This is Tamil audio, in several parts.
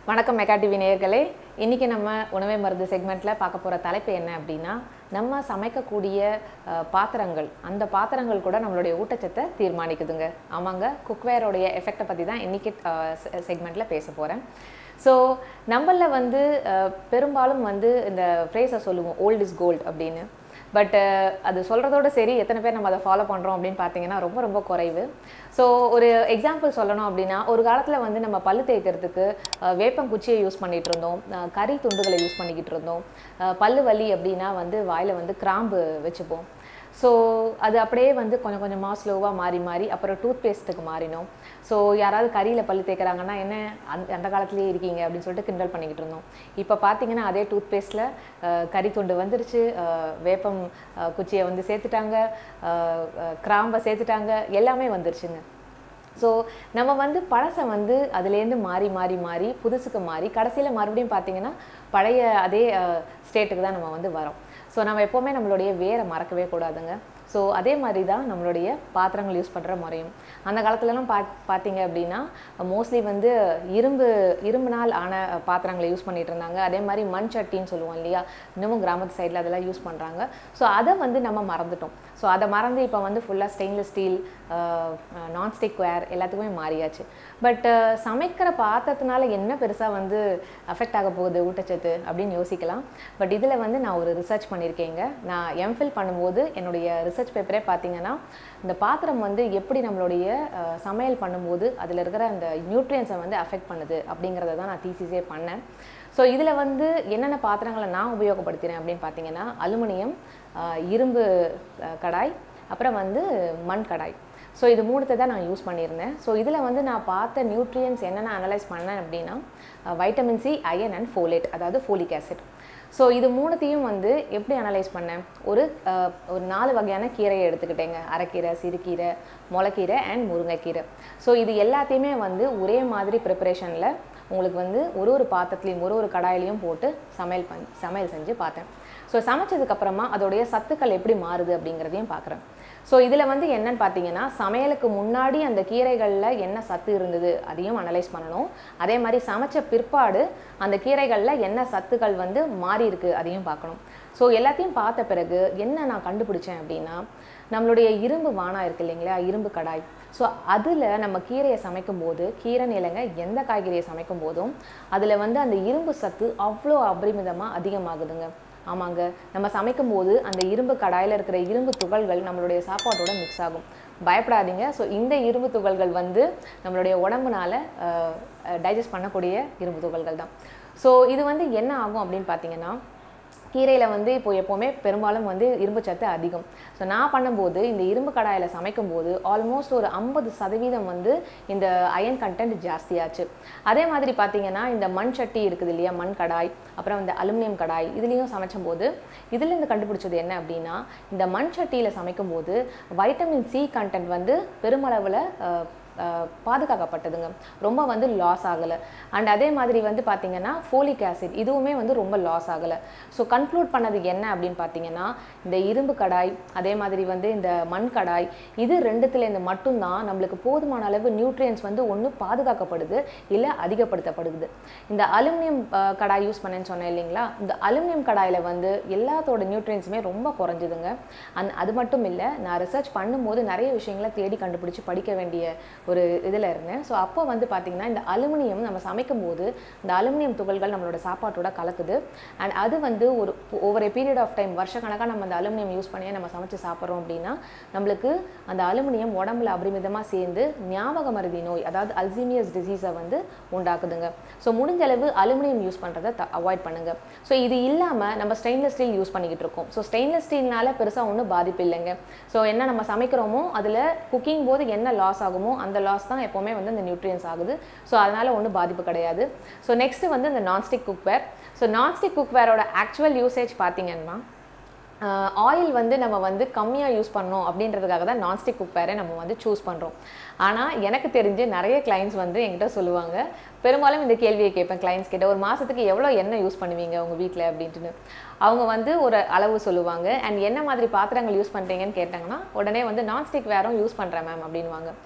வணக்கம் மெகா டிவி நேயர்களே இன்றைக்கி நம்ம உணவை மருந்து செக்மெண்ட்டில் பார்க்க போகிற தலைப்பு என்ன அப்படின்னா நம்ம சமைக்கக்கூடிய அஹ், பாத்திரங்கள் அந்த பாத்திரங்கள் கூட நம்மளுடைய ஊட்டச்சத்தை தீர்மானிக்குதுங்க ஆமாங்க குக்வேரோடைய எஃபெக்டை பற்றி தான் இன்றைக்கி செக்மெண்ட்டில் பேச போகிறேன் ஸோ நம்மளில் வந்து அஹ், பெரும்பாலும் வந்து இந்த ஃப்ரேஸை சொல்லுவோம் ஓல்ட் இஸ் கோல்ட் அப்படின்னு பட் அது சொல்கிறதோட சரி எத்தனை பேர் நம்ம அதை ஃபாலோ பண்ணுறோம் அப்படின்னு பார்த்தீங்கன்னா ரொம்ப ரொம்ப குறைவு ஸோ ஒரு எக்ஸாம்பிள் சொல்லணும் அப்படின்னா ஒரு காலத்தில் வந்து நம்ம பல்லு தேய்க்கிறதுக்கு அஹ், வேப்பங்குச்சியை யூஸ் பண்ணிகிட்டு இருந்தோம் அஹ், கறி துண்டுகளை யூஸ் பண்ணிக்கிட்டு இருந்தோம் அஹ், பல்லு வலி அப்படின்னா வந்து வாயில் வந்து கிராம்பு வச்சுப்போம் ஸோ அது அப்படியே வந்து கொஞ்சம் கொஞ்சமாக ஸ்லோவாக மாறி மாறி அப்புறம் டூத் பேஸ்ட்டுக்கு மாறினோம் ஸோ யாராவது கறியில் பல்லு தேய்க்கிறாங்கன்னா என்ன அந்த அந்த காலத்துலேயே இருக்கீங்க அப்படின்னு சொல்லிட்டு கிண்டல் பண்ணிக்கிட்டு இருந்தோம் இப்போ பார்த்தீங்கன்னா அதே டூத் பேஸ்ட்டில் கறி துண்டு வந்துருச்சு அஹ், வேப்பம் அஹ், குச்சியை வந்து சேர்த்துட்டாங்க அஹ், அஹ், கிராம்பை சேர்த்துட்டாங்க எல்லாமே வந்துருச்சுங்க ஸோ நம்ம வந்து பழசை வந்து அதுலேருந்து மாறி மாறி மாறி புதுசுக்கு மாறி கடைசியில் மறுபடியும் பார்த்தீங்கன்னா பழைய அதே ஸ்டேட்டுக்கு தான் நம்ம வந்து வரோம் ஸோ நம்ம எப்போவுமே நம்மளுடைய வேரை மறக்கவே கூடாதுங்க ஸோ அதே மாதிரி தான் நம்மளுடைய பாத்திரங்கள் யூஸ் பண்ணுற முறையும் அந்த காலத்துலலாம் பா பார்த்தீங்க அப்படின்னா மோஸ்ட்லி வந்து இரும்பு இரும்புனால் ஆன பாத்திரங்களை யூஸ் பண்ணிட்டு இருந்தாங்க அதே மாதிரி மண் சட்டின்னு சொல்லுவோம் இல்லையா இன்னமும் கிராமத்து சைடில் அதெல்லாம் யூஸ் பண்ணுறாங்க ஸோ அதை வந்து நம்ம மறந்துட்டோம் ஸோ அதை மறந்து இப்போ வந்து ஃபுல்லாக ஸ்டெயின்லெஸ் ஸ்டீல் நான்ஸ்டிக் வேர் எல்லாத்துக்குமே மாறியாச்சு பட் சமைக்கிற பாத்திரத்தினால என்ன பெருசாக வந்து அஃபெக்ட் ஆக போகுது ஊட்டச்சத்து அப்படின்னு யோசிக்கலாம் பட் இதில் வந்து நான் ஒரு ரிசர்ச் பண்ணியிருக்கேங்க நான் எம்ஃபில் பண்ணும்போது என்னுடைய ரிசர்ச் பேப்பரே பார்த்தீங்கன்னா இந்த பாத்திரம் வந்து எப்படி நம்மளுடைய அஹ், சமையல் பண்ணும்போது அதில் இருக்கிற அந்த நியூட்ரியன்ஸை வந்து அஃபெக்ட் பண்ணுது அப்படிங்கிறத தான் நான் தீசிஸே பண்ணேன் ஸோ இதில் வந்து என்னென்ன பாத்திரங்களை நான் உபயோகப்படுத்தினேன் அப்படின்னு பார்த்தீங்கன்னா அலுமினியம் அஹ், இரும்பு அஹ், கடாய் அப்புறம் வந்து மண் கடாய் ஸோ இது மூணுத்தை தான் நான் யூஸ் பண்ணியிருந்தேன் ஸோ இதில் வந்து நான் பார்த்த நியூட்ரியன்ஸ் என்னென்ன அனலைஸ் பண்ணேன் அப்படின்னா vitamin C iron and folate அதாவது ஃபோலிக் ஆசிட் ஸோ இது மூணுத்தையும் வந்து எப்படி அனலைஸ் பண்ணேன் ஒரு அஹ், ஒரு நாலு வகையான கீரையை எடுத்துக்கிட்டேங்க அரைக்கீரை சிறுகீரை முளைக்கீரை அண்ட் முருங்கைக்கீரை ஸோ இது எல்லாத்தையுமே வந்து ஒரே மாதிரி ப்ரிப்பரேஷனில் உங்களுக்கு வந்து ஒரு ஒரு பாத்திரத்துலையும் ஒரு ஒரு கடாயிலையும் போட்டு சமையல் பண் சமையல் செஞ்சு பார்த்தேன் ஸோ சமைச்சதுக்கப்புறமா அதோடைய சத்துக்கள் எப்படி மாறுது அப்படிங்கிறதையும் பார்க்குறேன் ஸோ இதில் வந்து என்னன்னு பார்த்தீங்கன்னா சமையலுக்கு முன்னாடி அந்த கீரைகளில் என்ன சத்து இருந்தது அதையும் அனலைஸ் பண்ணணும் அதே மாதிரி சமைச்ச பிற்பாடு அந்த கீரைகளில் என்ன சத்துக்கள் வந்து மாறி இருக்கு அதையும் பார்க்கணும் ஸோ எல்லாத்தையும் பார்த்த பிறகு என்ன நான் கண்டுபிடிச்சேன் அப்படின்னா நம்மளுடைய இரும்பு வானா இருக்கு இல்லைங்களா இரும்பு கடாய் ஸோ அதில் நம்ம கீரையை சமைக்கும் போது கீரை நிலங்க எந்த காய்கறியை சமைக்கும் போதும் அதில் வந்து அந்த இரும்பு சத்து அவ்வளோ அபரிமிதமாக அதிகமாகுதுங்க ஆமாங்க நம்ம சமைக்கும் போது அந்த இரும்பு கடாயில் இருக்கிற இரும்பு துகள்கள் நம்மளுடைய சாப்பாட்டோட மிக்ஸ் ஆகும் பயப்படாதீங்க ஸோ இந்த இரும்பு துகள்கள் வந்து நம்மளுடைய உடம்புனால டைஜஸ்ட் பண்ணக்கூடிய இரும்பு துகள்கள் தான் ஸோ இது வந்து என்ன ஆகும் அப்படின்னு பார்த்தீங்கன்னா கீரையில் வந்து இப்போ எப்போவுமே பெரும்பாலும் வந்து இரும்பு சத்து அதிகம் ஸோ நான் பண்ணும்போது இந்த இரும்பு கடாயில் சமைக்கும் போது ஆல்மோஸ்ட் ஒரு ஐம்பது சதவீதம் வந்து இந்த அயன் கண்டென்ட் ஜாஸ்தியாச்சு அதே மாதிரி பார்த்தீங்கன்னா இந்த மண் சட்டி இருக்குது இல்லையா மண் கடாய் அப்புறம் இந்த அலுமினியம் கடாய் இதுலேயும் சமைச்சும்போது இதுலேருந்து கண்டுபிடிச்சது என்ன அப்படின்னா இந்த மண் சட்டியில் சமைக்கும்போது வைட்டமின் சி கண்டென்ட் வந்து பெருமளவில் அஹ், அஹ், பாதுகாக்கப்பட்டதுங்க ரொம்ப வந்து லாஸ் ஆகலை அண்ட் அதே மாதிரி வந்து பார்த்தீங்கன்னா ஃபோலிக் ஆசிட் இதுவுமே வந்து ரொம்ப லாஸ் ஆகலை ஸோ கன்க்ளூட் பண்ணது என்ன அப்படின்னு பார்த்தீங்கன்னா இந்த இரும்பு கடாய் அதே மாதிரி வந்து இந்த மண் கடாய் இது ரெண்டுத்துலேருந்து மட்டும்தான் நம்மளுக்கு போதுமான அளவு நியூட்ரியன்ஸ் வந்து ஒன்று பாதுகாக்கப்படுது இல்லை அதிகப்படுத்தப்படுது இந்த அலுமினியம் அஹ், கடாய் யூஸ் பண்ணேன்னு சொன்னேன் இல்லைங்களா இந்த அலுமினியம் கடாயில் வந்து எல்லாத்தோட நியூட்ரியன்ஸுமே ரொம்ப குறைஞ்சிதுங்க அந் அது மட்டும் இல்லை நான் ரிசர்ச் பண்ணும்போது நிறைய விஷயங்களை தேடி கண்டுபிடிச்சு படிக்க வேண்டிய ஒரு இதில் இருந்தேன் ஸோ அப்போ வந்து பார்த்தீங்கன்னா இந்த அலுமினியம் நம்ம சமைக்கும் போது இந்த அலுமினியம் துகள்கள் நம்மளோட சாப்பாட்டோட கலக்குது அண்ட் அது வந்து ஒரு ஒவ்வொரு பீரியட் ஆஃப் டைம் வருஷக்கணக்காக நம்ம அந்த அலுமினியம் யூஸ் பண்ணி நம்ம சமைச்சு சாப்பிட்றோம் அப்படின்னா நம்மளுக்கு அந்த அலுமினியம் உடம்புல அபரிமிதமாக சேர்ந்து ஞாபக மருதி நோய் அதாவது அல்சீமியஸ் டிசீஸை வந்து உண்டாக்குதுங்க ஸோ முடிஞ்ச அளவு அலுமினியம் யூஸ் பண்ணுறதை அவாய்ட் பண்ணுங்க ஸோ இது இல்லாமல் நம்ம ஸ்டெயின்லெஸ் ஸ்டீல் யூஸ் பண்ணிக்கிட்டு இருக்கோம் ஸோ ஸ்டெயின்லெஸ் ஸ்டீல்னால பெருசாக ஒன்றும் பாதிப்பு இல்லைங்க ஸோ என்ன நம்ம சமைக்கிறோமோ அதில் குக்கிங் போது என்ன லாஸ் ஆகுமோ அந்த லாஸ் தான் எப்போவுமே வந்து இந்த நியூட்ரியன்ஸ் ஆகுது ஸோ அதனால் ஒன்றும் பாதிப்பு கிடையாது ஸோ நெக்ஸ்ட் வந்து இந்த நான்ஸ்டிக் குக்வேர் ஸோ நான்ஸ்டிக் குக்வேரோட ஆக்சுவல் யூசேஜ் பார்த்தீங்கன்னா ஆயில் வந்து நம்ம வந்து கம்மியாக யூஸ் பண்ணோம் அப்படின்றதுக்காக தான் நான்ஸ்டிக் குக்வேரை நம்ம வந்து சூஸ் பண்ணுறோம் ஆனால் எனக்கு தெரிஞ்சு நிறைய கிளைண்ட்ஸ் வந்து என்கிட்ட சொல்லுவாங்க பெரும்பாலும் இந்த கேள்வியை கேட்பேன் கிளைண்ட்ஸ் கிட்ட ஒரு மாதத்துக்கு எவ்வளோ எண்ணெய் யூஸ் பண்ணுவீங்க உங்கள் வீட்டில் அப்படின்ட்டுன்னு அவங்க வந்து ஒரு அளவு சொல்லுவாங்க அண்ட் என்ன மாதிரி பாத்திரங்கள் யூஸ் பண்ணுறீங்கன்னு கேட்டாங்கன்னா உடனே வந்து நான்ஸ்டிக் வேரும் யூஸ் பண்ணுறேன் மேம் அப்படின்வாங்க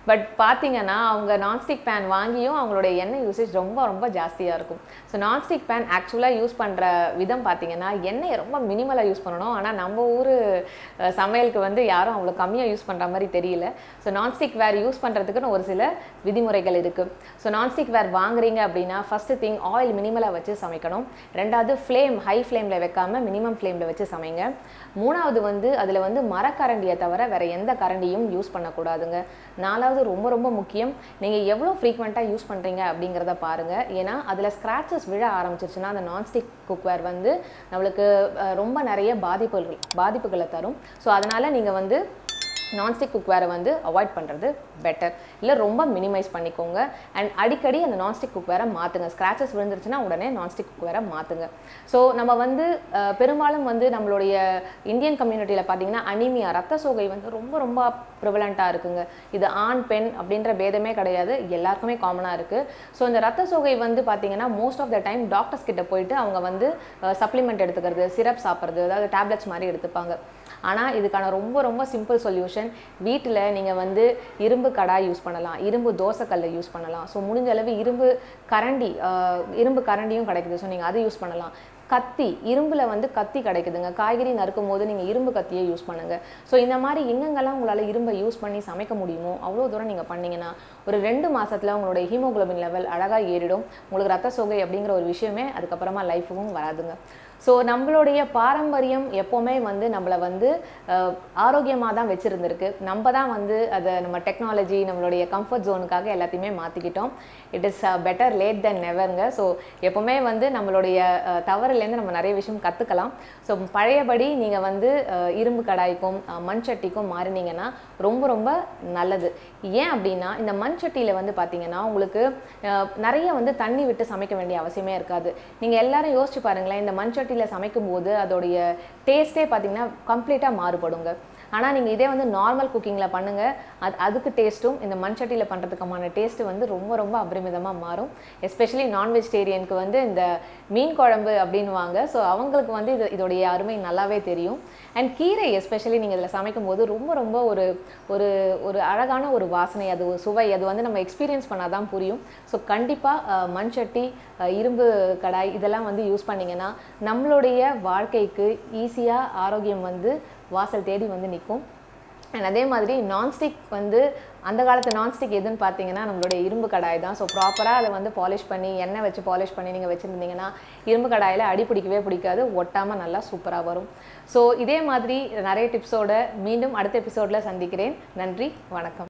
பட் பார்த்தீங்கன்னா அவங்க நான்ஸ்டிக் பேன் வாங்கியும் அவங்களுடைய எண்ணெய் யூசேஜ் ரொம்ப ரொம்ப ஜாஸ்தியாக இருக்கும் ஸோ நான்ஸ்டிக் பேன் ஆக்சுவலாக யூஸ் பண்ணுற விதம் பார்த்தீங்கன்னா எண்ணெயை ரொம்ப மினிமலாக யூஸ் பண்ணணும் ஆனால் நம்ம ஊர் அஹ், சமையலுக்கு வந்து யாரும் அவ்வளோ கம்மியாக யூஸ் பண்ணுற மாதிரி தெரியல ஸோ நான்ஸ்டிக் வேர் யூஸ் பண்ணுறதுக்குன்னு ஒரு சில விதிமுறைகள் இருக்குது ஸோ நான்ஸ்டிக் வேர் வாங்குறீங்க அப்படின்னா ஃபஸ்ட்டு திங் ஆயில் மினிமலாக வச்சு சமைக்கணும் ரெண்டாவது ஃப்ளேம் ஹை ஃப்ளேமில் வைக்காம மினிமம் ஃப்ளேமில் வச்சு சமைங்க மூணாவது வந்து அதில் வந்து மரக்கரண்டியை தவிர வேற எந்த கரண்டியும் யூஸ் பண்ணக்கூடாதுங்க நாலாவது ரொம்ப ரொம்ப முக்கியம் நீங்கள் எவ்வளோ ஃப்ரீக்வெண்ட்டாக யூஸ் பண்ணுறீங்க அப்படிங்கிறத பாருங்கள் ஏன்னா அதில் ஸ்க்ராச்சஸ் விழ ஆரம்பிச்சிருச்சுன்னா அந்த நான்ஸ்டிக் குக்வேர் வந்து நம்மளுக்கு அஹ், ரொம்ப நிறைய பாதிப்புகள் பாதிப்புகளை தரும் ஸோ அதனால் நீங்கள் வந்து நான்ஸ்டிக் குக்வேரை வந்து அவாய்ட் பண்ணுறது பெட்டர் இல்லை ரொம்ப மினிமைஸ் பண்ணிக்கோங்க அண்ட் அடிக்கடி அந்த நான்ஸ்டிக் குக்வேரை மாற்றுங்க ஸ்க்ராச்சஸ் விழுந்துருச்சுன்னா உடனே நான்ஸ்டிக் குக்வேரை மாற்றுங்க ஸோ நம்ம வந்து அஹ், பெரும்பாலும் வந்து நம்மளுடைய இந்தியன் கம்யூனிட்டியில் பார்த்தீங்கன்னா அனிமியா ரத்த சோகை வந்து ரொம்ப ரொம்ப ப்ரிவலண்ட்டாக இருக்குங்க இது ஆண் பெண் அப்படின்ற பேதமே கிடையாது எல்லாருக்குமே காமனாக இருக்குது ஸோ இந்த ரத்த சோகை வந்து பார்த்தீங்கன்னா most of the time doctors கிட்ட போயிட்டு அவங்க வந்து சப்ளிமெண்ட் எடுத்துக்கிறது சிரப் சாப்பிட்றது அதாவது டேப்லெட்ஸ் மாதிரி எடுத்துப்பாங்க ஆனால் இதுக்கான ரொம்ப ரொம்ப சிம்பிள் சொல்யூஷன் வீட்டில் நீங்கள் வந்து இரும்பு கடாய் யூஸ் பண்ணலாம் இரும்பு தோசைக்கல்லை யூஸ் பண்ணலாம் ஸோ முடிஞ்ச அளவு இரும்பு கரண்டி ஆஹ், இரும்பு கரண்டியும் கிடைக்குது ஸோ நீங்கள் அதை யூஸ் பண்ணலாம் கத்தி இரும்பில் வந்து கத்தி கிடைக்குதுங்க காய்கறி நறுக்கும் போது நீங்கள் இரும்பு கத்தியை யூஸ் பண்ணுங்கள் ஸோ இந்த மாதிரி எங்கெங்கெல்லாம் உங்களால் இரும்பை யூஸ் பண்ணி சமைக்க முடியுமோ அவ்வளோ தூரம் நீங்கள் பண்ணீங்கன்னா ஒரு ரெண்டு மாசத்துல உங்களுடைய ஹீமோகுளோபின் லெவல் அழகாக ஏறிடும் உங்களுக்கு ரத்த சோகை அப்படிங்கிற ஒரு விஷயமே அதுக்கப்புறமா லைஃபுக்கும் வராதுங்க ஸோ நம்மளுடைய பாரம்பரியம் எப்போவுமே வந்து நம்மளை வந்து ஆரோக்கியமாக தான் வச்சுருந்துருக்கு நம்ம தான் வந்து அதை நம்ம டெக்னாலஜி நம்மளுடைய கம்ஃபர்ட் ஜோனுக்காக எல்லாத்தையுமே மாற்றிக்கிட்டோம் it is better late then நெவருங்க ஸோ எப்போவுமே வந்து நம்மளுடைய அஹ், தவறுலேருந்து நம்ம நிறைய விஷயம் கற்றுக்கலாம் ஸோ பழையபடி நீங்கள் வந்து அஹ், இரும்பு கடாய்க்கும் அஹ், மண் சட்டிக்கும் மாறினீங்கன்னா ரொம்ப ரொம்ப நல்லது ஏன் அப்படின்னா இந்த மண் சட்டியில் வந்து பார்த்தீங்கன்னா உங்களுக்கு அஹ், நிறைய வந்து தண்ணி விட்டு சமைக்க வேண்டிய அவசியமே இருக்காது நீங்கள் எல்லாரும் யோசிச்சு பாருங்களேன் இந்த மண் சட்டியில் சமைக்கும் போது அதோடைய டேஸ்ட்டே பார்த்தீங்கன்னா கம்ப்ளீட்டாக மாறுபடுங்க ஆனால் நீங்கள் இதே வந்து நார்மல் குக்கிங்கில் பண்ணுங்கள் அது அதுக்கு டேஸ்ட்டும் இந்த மண் சட்டியில் பண்ணுறதுக்குமான டேஸ்ட்டு வந்து ரொம்ப ரொம்ப அபரிமிதமாக மாறும் எஸ்பெஷலி நான் வெஜிடேரியனுக்கு வந்து இந்த மீன் குழம்பு அப்படின்னுவாங்க ஸோ அவங்களுக்கு வந்து இது இதோடைய அருமை நல்லாவே தெரியும் அண்ட் கீரை எஸ்பெஷலி நீங்கள் இதில் சமைக்கும் போது ரொம்ப ரொம்ப ஒரு ஒரு ஒரு அழகான ஒரு வாசனை அது ஒரு சுவை அது வந்து நம்ம எக்ஸ்பீரியன்ஸ் பண்ணால் தான் புரியும் ஸோ கண்டிப்பாக மண் சட்டி அஹ், இரும்பு கடாய் இதெல்லாம் வந்து யூஸ் பண்ணிங்கன்னா நம்மளுடைய வாழ்க்கைக்கு ஈஸியாக ஆரோக்கியம் வந்து வாசல் தேடி வந்து நிற்கும் அண்ட் அதே மாதிரி நான்ஸ்டிக் வந்து அந்த காலத்து நான்ஸ்டிக் எதுன்னு பார்த்தீங்கன்னா நம்மளுடைய இரும்பு கடாய் தான் ஸோ ப்ராப்பராக அதை வந்து பாலிஷ் பண்ணி எண்ணெய் வச்சு பாலிஷ் பண்ணி நீங்கள் வச்சுருந்தீங்கன்னா இரும்பு கடாயில் அடி பிடிக்கவே பிடிக்காது ஒட்டாமல் நல்லா சூப்பராக வரும் ஸோ இதே மாதிரி நிறைய டிப்ஸோட மீண்டும் அடுத்த எபிசோடில் சந்திக்கிறேன் நன்றி வணக்கம்